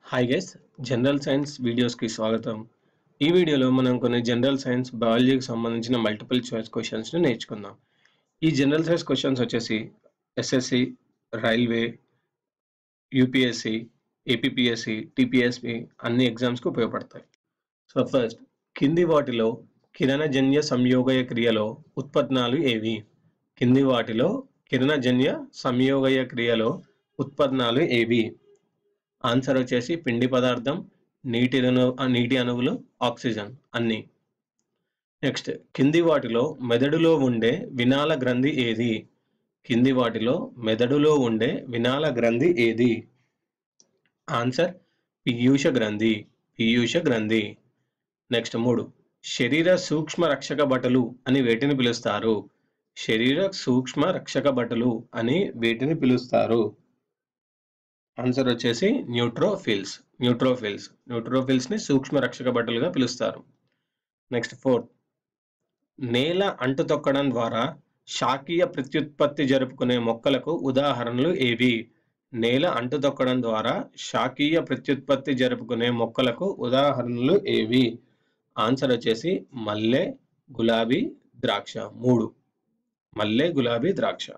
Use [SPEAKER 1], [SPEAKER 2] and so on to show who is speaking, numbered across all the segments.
[SPEAKER 1] hi guys general science వీడియోస్కి స్వాగతం ఈ వీడియోలో మనం కొన్ని జనరల్ సైన్స్ బయాలజీకి సంబంధించిన మల్టిపుల్ చాయిస్ క్వశ్చన్స్ని నేర్చుకుందాం ఈ జనరల్ సైన్స్ క్వశ్చన్స్ వచ్చేసి SSC railway UPSC APPSC TPSC అన్ని ఎగ్జామ్స్కి ఉపయోగపడతాయి సో ఫస్ట్ కింది వాటిలో కిరణజన్య సంయోగయ క్రియలో ఉత్పన్నాలు ఏవి కింది వాటిలో కిరణజన్య సంయోగయ క్రియలో ఉత్పన్నాలు ఏవి ఆన్సర్ వచ్చేసి పిండి పదార్థం నీటి అణు నీటి అణువులు ఆక్సిజన్ అన్ని నెక్స్ట్ కింది వాటిలో మెదడులో ఉండే వినాల గ్రంథి ఏది కింది వాటిలో మెదడులో ఉండే వినాల గ్రంథి ఏది ఆన్సర్ పీయూష గ్రంథి పీయూష గ్రంథి నెక్స్ట్ మూడు శరీర సూక్ష్మ రక్షక బట్టలు అని వేటిని పిలుస్తారు శరీర సూక్ష్మ రక్షక బట్టలు అని వీటిని పిలుస్తారు ఆన్సర్ వచ్చేసి న్యూట్రోఫిల్స్ న్యూట్రోఫిల్స్ న్యూట్రోఫిల్స్ ని సూక్ష్మ రక్షక బట్టలుగా పిలుస్తారు నెక్స్ట్ ఫోర్త్ నేల అంటు తొక్కడం ద్వారా శాకీయ ప్రత్యుత్పత్తి జరుపుకునే మొక్కలకు ఉదాహరణలు ఏవి నేల అంటు తొక్కడం ద్వారా శాకీయ ప్రత్యుత్పత్తి జరుపుకునే మొక్కలకు ఉదాహరణలు ఏవి ఆన్సర్ వచ్చేసి మల్లె గులాబీ ద్రాక్ష మూడు మల్లె గులాబీ ద్రాక్ష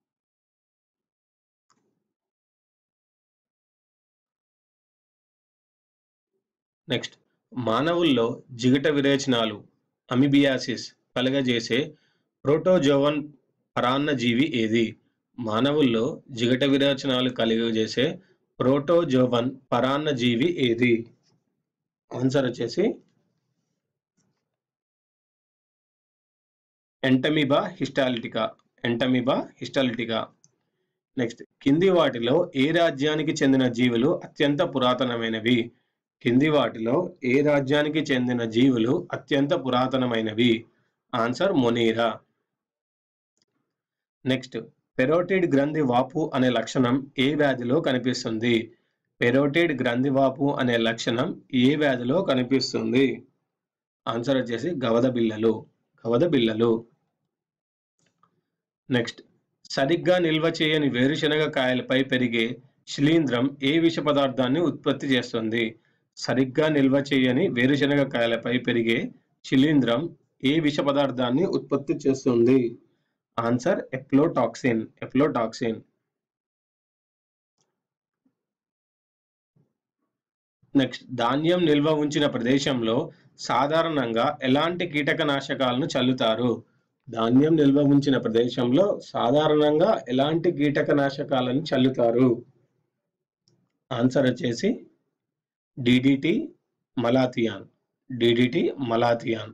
[SPEAKER 1] నెక్స్ట్ మానవుల్లో జిగట విరేచనాలు అమిబియాసిస్ కలుగజేసే ప్రోటోజోవన్ పరాన్నజీవి ఏది మానవుల్లో జిగట విరేచనాలు కలుగజేసే ప్రోటోజోవన్ పరాన్నజీవి ఏది ఆన్సర్ వచ్చేసి entamoeba histolytica entamoeba histolytica next కింది వాటిలో ఏ రాజ్యానికి చెందిన జీవులు అత్యంత పురాతనమైనవి కింది వాటిలో ఏ రాజ్యానికి చెందిన జీవులు అత్యంత పురాతనమైనవి ఆన్సర్ మొనీరా నెక్స్ట్ పెరోటిడ్ గ్రంథి వాపు అనే లక్షణం ఏ వ్యాధిలో కనిపిస్తుంది పెరోటిడ్ గ్రంథి వాపు అనే లక్షణం ఏ వ్యాధిలో కనిపిస్తుంది ఆన్సర్ వచ్చేసి గవద బిళ్ళలు గవద బిళ్ళలు నెక్స్ట్ సరిగ్గా నిల్వ చేయని వేరుశనగ కాయలపై పెరిగే శిలీంధ్రం ఏ విష పదార్థాన్ని ఉత్పత్తి చేస్తుంది సరిగ్గా నిల్వ చేయని వేరుశనగ కాయలపై పెరిగే శిలీంధ్రం ఏ విష పదార్థాన్ని ఉత్పత్తి చేస్తుంది ఆన్సర్ ఎప్లోటాక్సిన్ ఎప్లోటాక్సిన్ నెక్స్ట్ ధాన్యం నిల్వ ఉంచిన ప్రదేశంలో సాధారణంగా ఎలాంటి కీటకనాశకాలను చల్లుతారు ధాన్యం నిల్వ ఉంచిన ప్రదేశంలో సాధారణంగా ఎలాంటి కీటకనాశకాలను చల్లుతారు ఆన్సర్ వచ్చేసి DDT malathion DDT malathion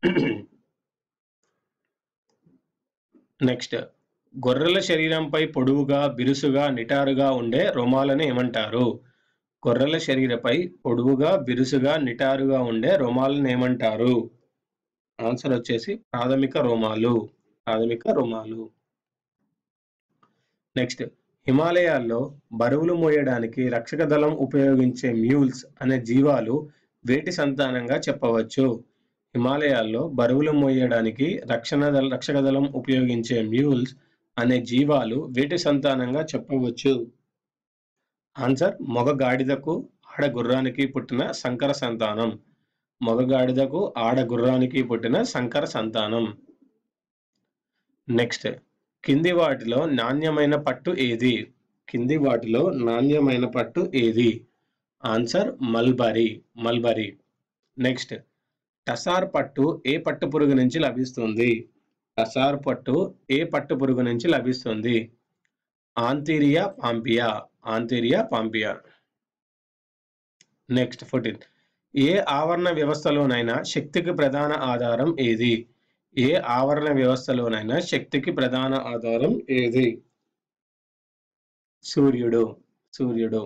[SPEAKER 1] next గొర్రెల శరీరంపై పొడవుగా బిరుసుగా నిటారుగా ఉండే రోమాలను ఏమంటారు గొర్రెల శరీరపై పొడవుగా బిరుసుగా నిటారుగా ఉండే రోమాలను ఏమంటారు ఆన్సర్ వచ్చేసి ప్రాథమిక రోమాలు ప్రాథమిక రోమాలు నెక్స్ట్ హిమాలయాల్లో బరువులు మోయడానికి రక్షక దళం ఉపయోగించే మ్యూల్స్ అనే జీవాలు వేటి సంతానంగా చెప్పవచ్చు హిమాలయాల్లో బరువులు మోయడానికి రక్షణ దళ రక్షక దళం ఉపయోగించే మ్యూల్స్ అనే జీవాలు వేటి సంతానంగా చెప్పవచ్చు ఆన్సర్ మొగ గాడిదకు ఆడ గుర్రానికి పుట్టిన సంకర సంతానం మొగ గాడిదకు ఆడ గుర్రానికి పుట్టిన సంకర సంతానం నెక్స్ట్ కింది వాటిలో నాణ్యమైన పట్టు ఏది కింది వాటిలో నాణ్యమైన పట్టు ఏది answer mulberry mulberry next tasar పట్టు ఏ పట్టు పురుగు నుంచి లభిస్తుంది టసార్ పట్టు ఏ పట్టు పురుగు నుంచి లభిస్తుంది ఆంతీరియా పాంపియా ఆంతీరియా పాంపియా నెక్స్ట్ ఫోర్టీన్ ఏ ఆవరణ వ్యవస్థలోనైనా శక్తికి ప్రధాన ఆధారం ఏది ఏ ఆవరణ వ్యవస్థలోనైనా శక్తికి ప్రధాన ఆధారం ఏది సూర్యుడు సూర్యుడు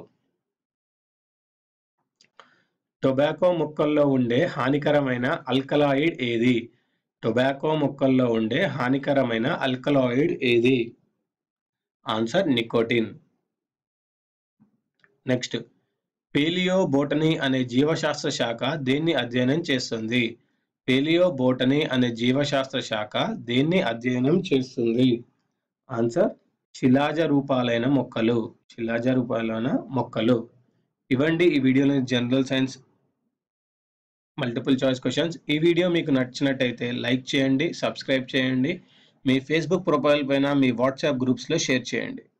[SPEAKER 1] టొబాకో మొక్కల్లో ఉండే హానికరమైన అల్కలాయిడ్ ఏది టొబాకో మొక్కల్లో ఉండే హానికరమైన అల్కలాయిడ్ ఏది answer nicotine next palaeobotany అనే జీవశాస్త్ర శాఖ దేన్ని అధ్యయనం చేస్తుంది పేలియో బోటనీ అనే జీవశాస్త్ర శాఖ దేన్ని అధ్యయనం చేస్తుంది ఆన్సర్ శిలాజ రూపాలైన మొక్కలు శిలాజ రూపాలైన మొక్కలు ఇవ్వండి ఈ వీడియోలోని general science multiple choice questions ఈ వీడియో మీకు నచ్చినట్టయితే లైక్ చేయండి సబ్స్క్రైబ్ చేయండి మీ ఫేస్బుక్ ప్రొఫైల్ పైన మీ వాట్సాప్ గ్రూప్స్లో షేర్ చేయండి